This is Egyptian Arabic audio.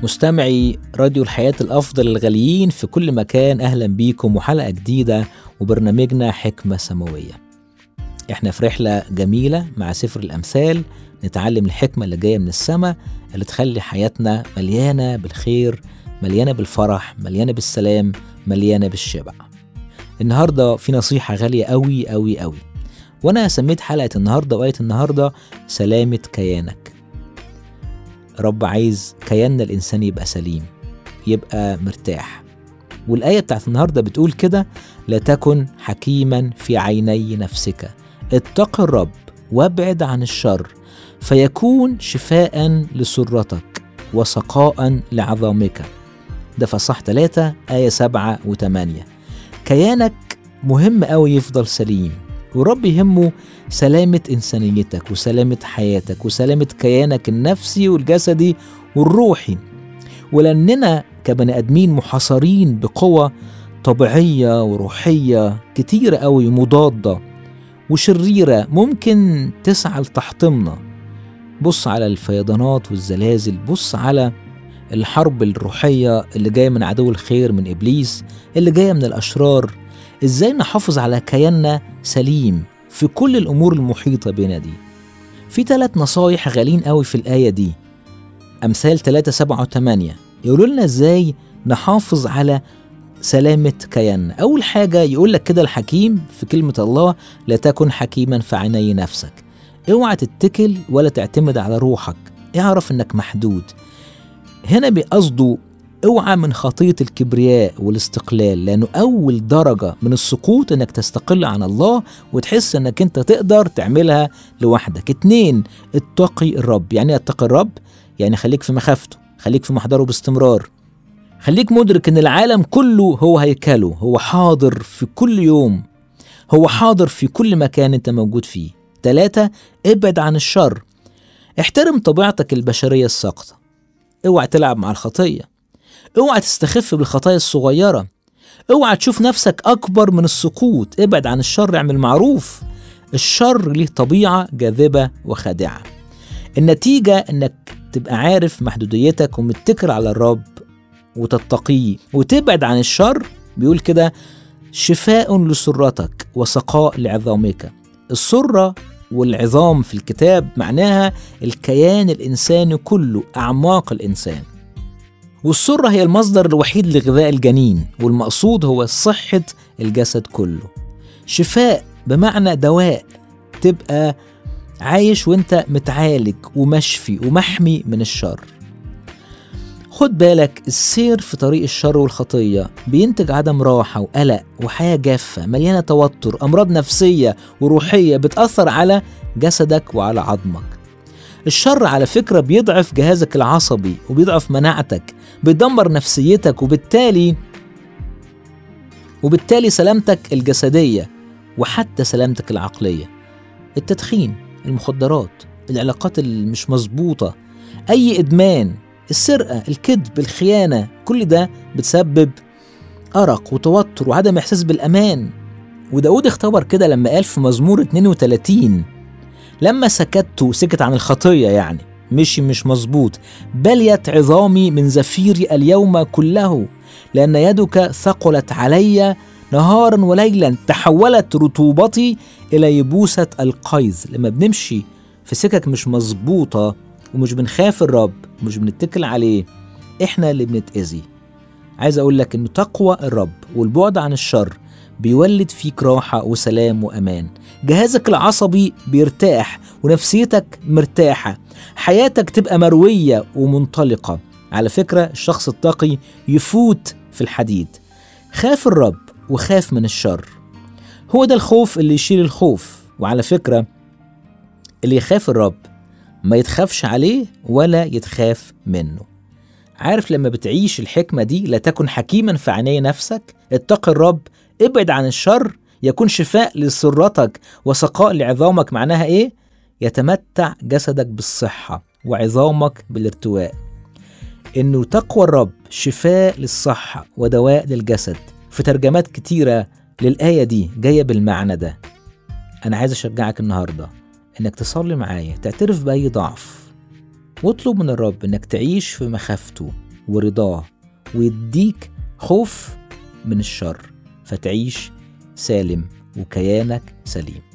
مستمعي راديو الحياة الأفضل الغاليين في كل مكان أهلا بيكم وحلقة جديدة وبرنامجنا حكمة سماوية احنا في رحلة جميلة مع سفر الأمثال نتعلم الحكمة اللي جاية من السماء اللي تخلي حياتنا مليانة بالخير مليانة بالفرح مليانة بالسلام مليانة بالشبع النهاردة في نصيحة غالية أوي أوي أوي وأنا سميت حلقة النهاردة وآية النهاردة سلامة كيانك رب عايز كياننا الإنسان يبقى سليم يبقى مرتاح والآية بتاعت النهاردة بتقول كده لا تكن حكيما في عيني نفسك اتق الرب وابعد عن الشر فيكون شفاء لسرتك وسقاء لعظامك ده فصح 3 آية 7 و8 كيانك مهم أوي يفضل سليم ورب يهمه سلامة إنسانيتك وسلامة حياتك وسلامة كيانك النفسي والجسدي والروحي ولأننا كبني آدمين محاصرين بقوة طبيعية وروحية كتيرة أوي مضادة وشريرة ممكن تسعى لتحطمنا بص على الفيضانات والزلازل بص على الحرب الروحية اللي جاية من عدو الخير من إبليس اللي جاية من الأشرار إزاي نحافظ على كياننا سليم في كل الأمور المحيطة بنا دي في ثلاث نصايح غالين قوي في الآية دي أمثال 3 7 و 8 يقولوا لنا إزاي نحافظ على سلامة كياننا أول حاجة يقول لك كده الحكيم في كلمة الله لا تكن حكيما في عيني نفسك اوعى تتكل ولا تعتمد على روحك اعرف انك محدود هنا بقصده اوعى من خطية الكبرياء والاستقلال لأنه أول درجة من السقوط إنك تستقل عن الله وتحس إنك أنت تقدر تعملها لوحدك اتنين اتقي الرب يعني إيه اتقي الرب يعني خليك في مخافته خليك في محضره باستمرار خليك مدرك إن العالم كله هو هيكله هو حاضر في كل يوم هو حاضر في كل مكان أنت موجود فيه تلاتة ابعد عن الشر احترم طبيعتك البشرية الساقطة اوعى تلعب مع الخطيه اوعى تستخف بالخطايا الصغيرة اوعى تشوف نفسك أكبر من السقوط ابعد عن الشر اعمل معروف الشر ليه طبيعة جاذبة وخادعة النتيجة انك تبقى عارف محدوديتك ومتكل على الرب وتتقيه وتبعد عن الشر بيقول كده شفاء لسرتك وسقاء لعظامك السرة والعظام في الكتاب معناها الكيان الإنساني كله أعماق الإنسان والسرة هي المصدر الوحيد لغذاء الجنين والمقصود هو صحة الجسد كله شفاء بمعنى دواء تبقى عايش وانت متعالج ومشفي ومحمي من الشر خد بالك السير في طريق الشر والخطية بينتج عدم راحة وقلق وحياة جافة مليانة توتر أمراض نفسية وروحية بتأثر على جسدك وعلى عظمك الشر على فكرة بيضعف جهازك العصبي وبيضعف مناعتك بيدمر نفسيتك وبالتالي وبالتالي سلامتك الجسدية وحتى سلامتك العقلية التدخين المخدرات العلاقات المش مظبوطة أي إدمان السرقة الكذب الخيانة كل ده بتسبب أرق وتوتر وعدم إحساس بالأمان وداود اختبر كده لما قال في مزمور 32 لما سكت سكت عن الخطية يعني مشي مش مظبوط بليت عظامي من زفيري اليوم كله لأن يدك ثقلت علي نهارا وليلا تحولت رطوبتي إلى يبوسة القيظ لما بنمشي في سكك مش مظبوطة ومش بنخاف الرب ومش بنتكل عليه احنا اللي بنتأذي عايز اقول لك انه تقوى الرب والبعد عن الشر بيولد فيك راحة وسلام وأمان جهازك العصبي بيرتاح ونفسيتك مرتاحة حياتك تبقى مروية ومنطلقة على فكرة الشخص التقي يفوت في الحديد خاف الرب وخاف من الشر هو ده الخوف اللي يشيل الخوف وعلى فكرة اللي يخاف الرب ما يتخافش عليه ولا يتخاف منه عارف لما بتعيش الحكمة دي لا تكن حكيما في عيني نفسك اتق الرب ابعد عن الشر يكون شفاء لسرتك وسقاء لعظامك معناها ايه يتمتع جسدك بالصحة وعظامك بالارتواء انه تقوى الرب شفاء للصحة ودواء للجسد في ترجمات كتيرة للآية دي جاية بالمعنى ده أنا عايز أشجعك النهاردة إنك تصلي معايا تعترف بأي ضعف واطلب من الرب إنك تعيش في مخافته ورضاه ويديك خوف من الشر فتعيش سالم وكيانك سليم